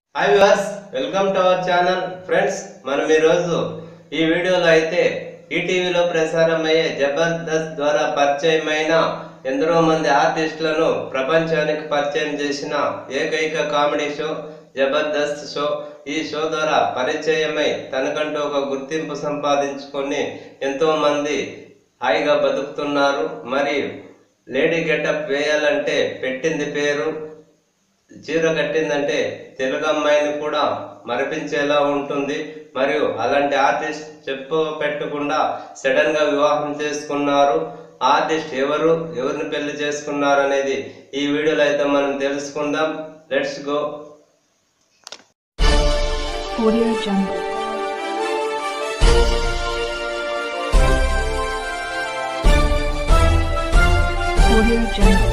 Hi viewers welcome to our channel friends మనం ఈరోజు ఈ వీడియోలో అయితే ఈటీవీలో ప్రసారమయ్యే జబర్దస్త్ ద్వారా పరిచయమైన ఎందరో మంది ఆర్టిస్టులను ప్రపంచానికి పరిచయం చేసిన ఏకైక కామెడీ షో జబర్దస్త్ షో ఈ షో ద్వారా పరిచయమై తనకంటూ ఒక గుర్తింపు సంపాదించుకొని ఎంతో మంది హాయిగా బతుకుతున్నారు మరి లేడీ గెటప్ వేయాలంటే పెట్టింది పేరు చీర కట్టిందంటే తెలుగు అమ్మాయిని కూడా మరిపించేలా ఉంటుంది మరియు అలాంటి ఆర్టిస్ట్ చెప్పు పెట్టకుండా సడన్ గా వివాహం చేసుకున్నారు ఆర్టిస్ట్ ఎవరు ఎవరిని పెళ్లి చేసుకున్నారు అనేది ఈ వీడియోలో అయితే మనం తెలుసుకుందాం let's go Audio Jungle. Audio Jungle.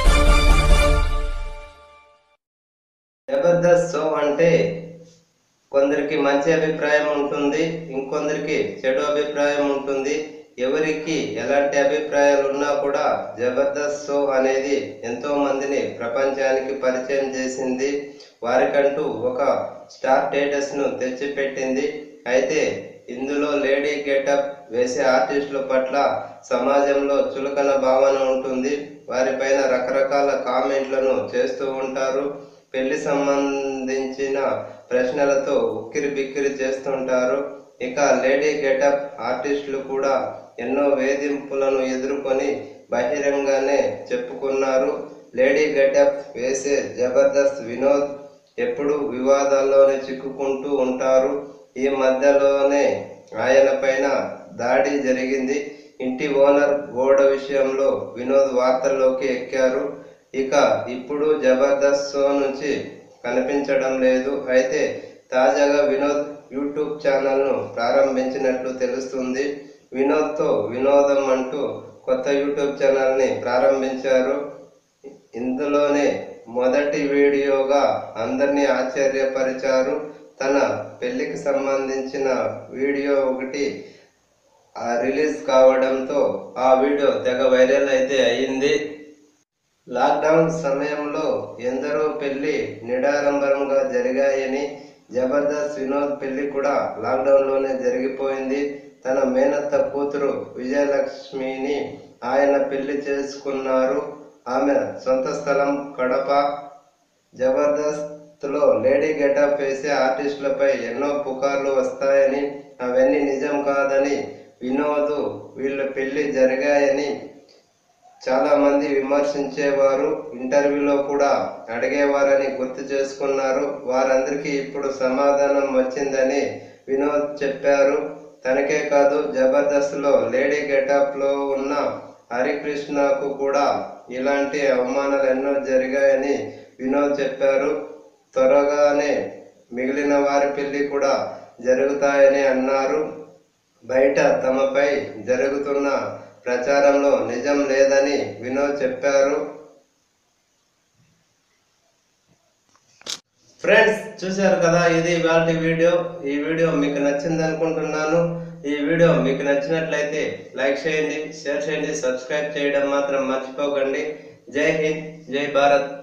Jabardasth show అంటే కొందరికి మంచి అభిప్రాయం ఉంటుంది ఇంకొందరికి చెడు అభిప్రాయం ఉంటుంది ఎవరికి ఎలాంటి అభిప్రాయాలు ఉన్నా కూడా జబర్దస్త్ షో అనేది ఎంతో మందిని ప్రపంచానికి పరిచయం చేసింది వారికంటూ ఒక స్టార్ స్టేటస్ ను తెచ్చిపెట్టింది అయితే ఇందులో లేడీ గెటప్ వేసే ఆర్టిస్టుల పట్ల సమాజంలో చులకన భావన ఉంటుంది వారిపైన రకరకాల కామెంట్లను చేస్తూ ఉంటారు పెళ్లి సంబంధించిన ప్రశ్నలతో ఉక్కిరి బిక్కిరి చేస్తుంటారు ఇక లేడీ గెటప్ ఆర్టిస్టులు కూడా ఎన్నో వేధింపులను ఎదుర్కొని బహిరంగానే చెప్పుకున్నారు లేడీ గెటప్ వేసే జబర్దస్త్ వినోద్ ఎప్పుడు వివాదాల్లోనే చిక్కుకుంటూ ఉంటారు ఈ మధ్యలోనే ఆయన పైన దాడి జరిగింది ఇంటి ఓనర్ గోడ విషయంలో వినోద్ వార్తల్లోకి ఎక్కారు ఇక ఇప్పుడు జబర్దస్త్ షో నుంచి కనిపించడం లేదు అయితే తాజాగా వినోద్ యూట్యూబ్ ఛానల్ను ప్రారంభించినట్లు తెలుస్తుంది వినోద్తో వినోదం అంటూ కొత్త యూట్యూబ్ ఛానల్ని ప్రారంభించారు ఇందులోనే మొదటి వీడియోగా అందరినీ ఆశ్చర్యపరిచారు తన పెళ్లికి సంబంధించిన వీడియో ఒకటి ఆ రిలీజ్ కావడంతో ఆ వీడియో తెగ వైరల్ అయితే అయ్యింది లాక్డౌన్ సమయంలో ఎందరో పెళ్లి నిడారంభరంగా జరిగాయని జబర్దస్త్ వినోద్ పెళ్లి కూడా లాక్డౌన్ లోనే జరిగిపోయింది తన మేనత్త కూతురు విజయలక్ష్మిని ఆయన పెళ్లి చేసుకున్నారు ఆమె సొంత స్థలం కడప జబర్దస్త్ లో లేడీ గెటప్ వేసే ఆర్టిస్టులపై ఎన్నో పుకార్లు వస్తాయని అవన్నీ నిజం కాదని వినోద్ వీళ్ళ పెళ్లి జరిగాయని చాలా మంది విమర్శించేవారు ఇంటర్వ్యూలో కూడా అడిగేవారని గుర్తు చేసుకున్నారు వారందరికీ ఇప్పుడు సమాధానం వచ్చిందని వినోద్ చెప్పారు తనకే కాదు జబర్దస్త్ లో లేడీ గెటప్ లో ఉన్న హరికృష్ణకు కూడా ఇలాంటి అవమానాలు ఎన్నో జరిగాయని వినోద్ చెప్పారు త్వరగానే మిగిలిన వారి పెళ్లి కూడా జరుగుతాయని అన్నారు బయట తమపై జరుగుతున్న ప్రచారంలో నిజం లేదని వినోద్ చెప్పారు ఫ్రెండ్స్ చూశారు కదా ఇది ఇవాళ వీడియో ఈ వీడియో మీకు నచ్చింది అనుకుంటున్నాను ఈ వీడియో మీకు నచ్చినట్లయితే లైక్ చేయండి షేర్ చేయండి సబ్స్క్రైబ్ చేయడం మాత్రం మర్చిపోకండి జై హింద్ జై భారత్